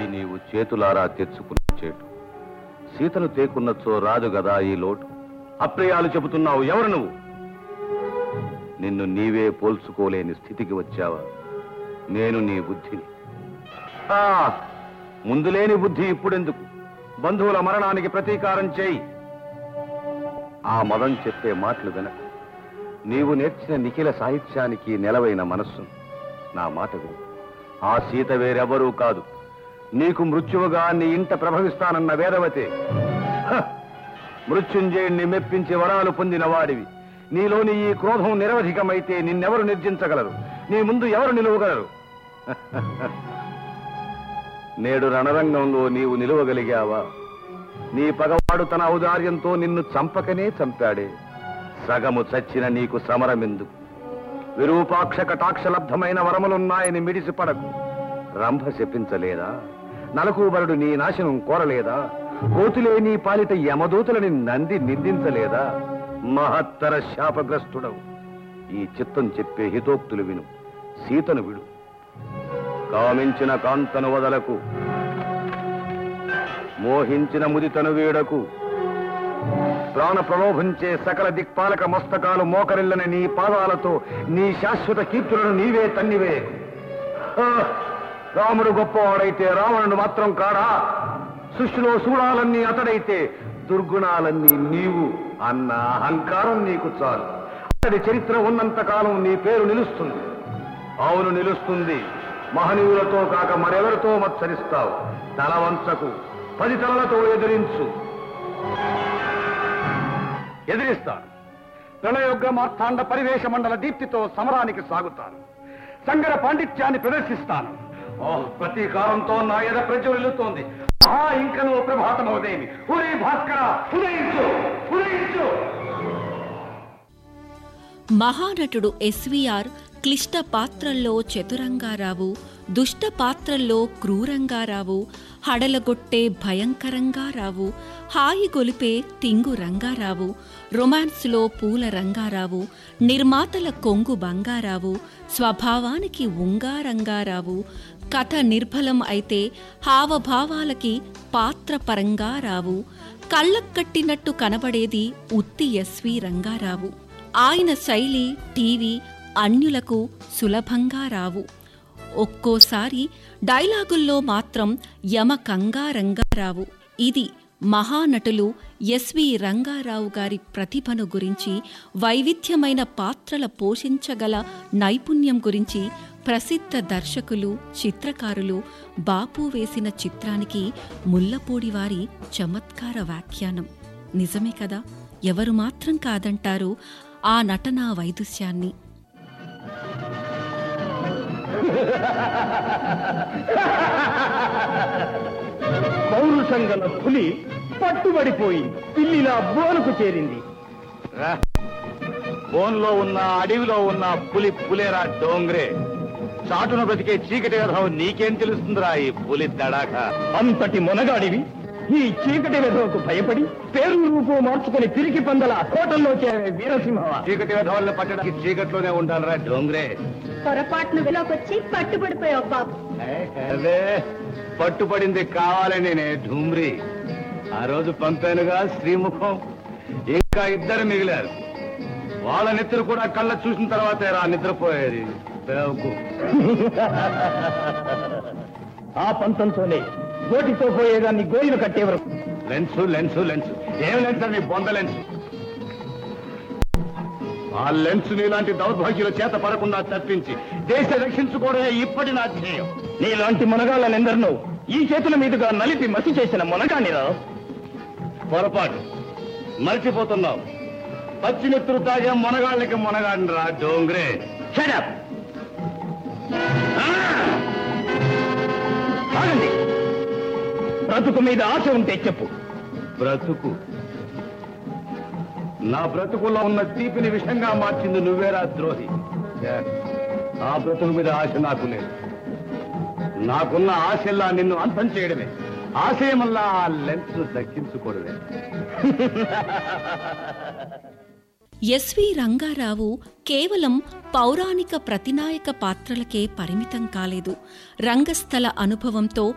నీవు చేతులారా తెచ్చుకున్న చేటు సీతను తేకున్నచో రాదు గదా ఈ లోటు అప్రయాలు చెబుతున్నావు ఎవరు నువ్వు నిన్ను నీవే పోల్చుకోలేని స్థితికి వచ్చావా నేను నీ బుద్ధిని ఆ, ముందులేని బుద్ధి ఇప్పుడెందుకు బంధువుల మరణానికి ప్రతీకారం చేయి ఆ మదం చెప్పే మాటలు వినక నీవు నేర్చిన నిఖిల సాహిత్యానికి నెలవైన మనస్సు నా మాట విను ఆ సీత వేరెవరూ కాదు నీకు మృత్యువుగా నీ ఇంట ప్రభవిస్తానన్న వేదవతే హ! మృత్యుంజయుణ్ణి మెప్పించి వరాలు పొందిన వాడివి నీలోని ఈ క్రోధం నిరవధికమైతే నిన్నెవరు నిర్జించగలరు నీ ముందు ఎవరు నిలువగలరు నేడు రణరంగంలో నీవు నిలువగలిగావా నీ పగవాడు తన ఔదార్యంతో నిన్ను చంపకనే చంపాడే సగము చచ్చిన నీకు సమరమెందుకు విరూపాక్ష కటాక్షలబ్ధమైన వరములున్నాయని మిడిసిపడకు రంభ శపించలేదా నలకూబరుడు నీ నాశనం కోరలేదా కోతులే నీ పాలిట యమదూతలని నంది నిందించలేదా మహత్తర శాపగ్రస్తుడవు ఈ చిత్తం చెప్పే హితోక్తులు విను సీతను విడు కామించిన కాంతను వదలకు మోహించిన ముదితను వీడకు ప్రాణ ప్రలోభించే సకల దిక్పాలక మస్తకాలు మోకరిల్లని నీ పాదాలతో నీ శాశ్వత కీర్తులను నీవే తన్నివే ఆ, రాముడు గొప్పవాడైతే రావణుడు మాత్రం కాడా సృష్టిలో శూలాలన్నీ అతడైతే దుర్గుణాలన్నీ నీవు అన్న అహంకారం నీకు చాలు అతడి చరిత్ర ఉన్నంత కాలం నీ పేరు నిలుస్తుంది అవును నిలుస్తుంది మహనీయులతో కాక మరెవరితో మత్సరిస్తావు తల వంచకు పది తలలతో ఎదిరించు ఎదిరిస్తాను ప్రణయోగ్ర మార్తాండ పరివేష మండల దీప్తితో సమరానికి సాగుతాను సంగర పాండిత్యాన్ని ప్రదర్శిస్తాను ఓ ప్రతీకారంతో నా ఎద ప్రజ్వలిల్లుతోంది ఆ ఇంకను ప్రభాతమవుదేమి ఉదయ భాస్కర ఉదయించు ఉదయించు మహానటుడు ఎస్వీఆర్ క్లిష్ట పాత్రల్లో చతురంగారావు దుష్ట పాత్రల్లో క్రూరంగారావు హడలగొట్టే భయంకరంగారావు హాయి గొలిపే తింగు రంగారావు రొమాన్స్లో పూల రంగారావు నిర్మాతల కొంగు బంగారావు స్వభావానికి ఉంగారంగారావు కథ నిర్భలం అయితే హావభావాలకి పాత్ర పరంగా రావు కళ్ళక్కట్టినట్టు కనబడేది ఉత్తి ఎస్వి రంగారావు ఆయన శైలి టీవీ అన్యులకు సులభంగా రావు ఒక్కోసారి డైలాగుల్లో మాత్రం యమ కంగారంగారావు ఇది మహానటులు ఎస్వి రంగారావు గారి ప్రతిభను గురించి వైవిధ్యమైన పాత్రల పోషించగల నైపుణ్యం గురించి ప్రసిద్ధ దర్శకులు చిత్రకారులు బాపు వేసిన చిత్రానికి ముల్లపూడి వారి చమత్కార వ్యాఖ్యానం నిజమే కదా ఎవరు మాత్రం కాదంటారు ఆ నటనా వైదుష్యాన్ని పౌరుషంగల పులి పట్టుబడిపోయి పిల్లిలా బోనుకు చేరింది బోన్లో ఉన్న అడవిలో ఉన్న పులి పులేరా డోంగ్రే చాటున బ్రతికే చీకటి వ్యధం నీకేం తెలుస్తుందిరా ఈ పులి తడాక అంతటి మొనగాడివి ఈ చీకటి వెధవకు భయపడి పేరు రూపు మార్చుకుని తిరిగి పందల కోటల్లో చేరే వీరసింహవా చీకటి వ్యధవాళ్ళని పట్టడానికి చీకట్లోనే ఉండాలిరా డోంగ్రే పొరపాటును విలోకొచ్చి పట్టుబడిపోయావు బాబు అదే పట్టుపడింది కావాలని నే ఢూమ్రి ఆ రోజు పంపానుగా శ్రీముఖం ఇంకా ఇద్దరు మిగిలారు వాళ్ళ నిద్ర కూడా కళ్ళ చూసిన తర్వాతే రా నిద్రపోయేది బేవకు. ఆ పంతంతోనే గోటితో పోయేదాన్ని గోయిలు కట్టేవరు లెన్సు లెన్సు లెన్సు ఏం లెన్స్ అని బొంద లెన్స్ ఆ లెన్స్ నీలాంటి దౌర్భాగ్యుల చేత పడకుండా తప్పించి దేశ రక్షించుకోవడమే ఇప్పటి నా ధ్యేయం నీలాంటి మునగాళ్ళనెందరినో ఈ చేతుల మీదుగా నలిపి మసి చేసిన మునగానిరా పొరపాటు మర్చిపోతున్నావు పచ్చిమిత్రుడు తాగే మొనగాళ్ళకి మొనగాడిని రా డోంగ్రే షడప్ ఆగండి బ్రతుకు మీద ఆశ ఉంటే చెప్పు బ్రతుకు నా బ్రతుకులో ఉన్న తీపిని విషంగా మార్చింది నువ్వేరా ద్రోహి ఛే, ఆ బ్రతుకు మీద ఆశ నాకు లేదు నాకున్న ఆశల్లా నిన్ను అంతం చేయడమే ఆశయమల్లా ఆ లెన్స్ దక్కించుకోవడమే ఎస్వి రంగారావు కేవలం పౌరాణిక ప్రతినాయక పాత్రలకే పరిమితం కాలేదు రంగస్థల అనుభవంతో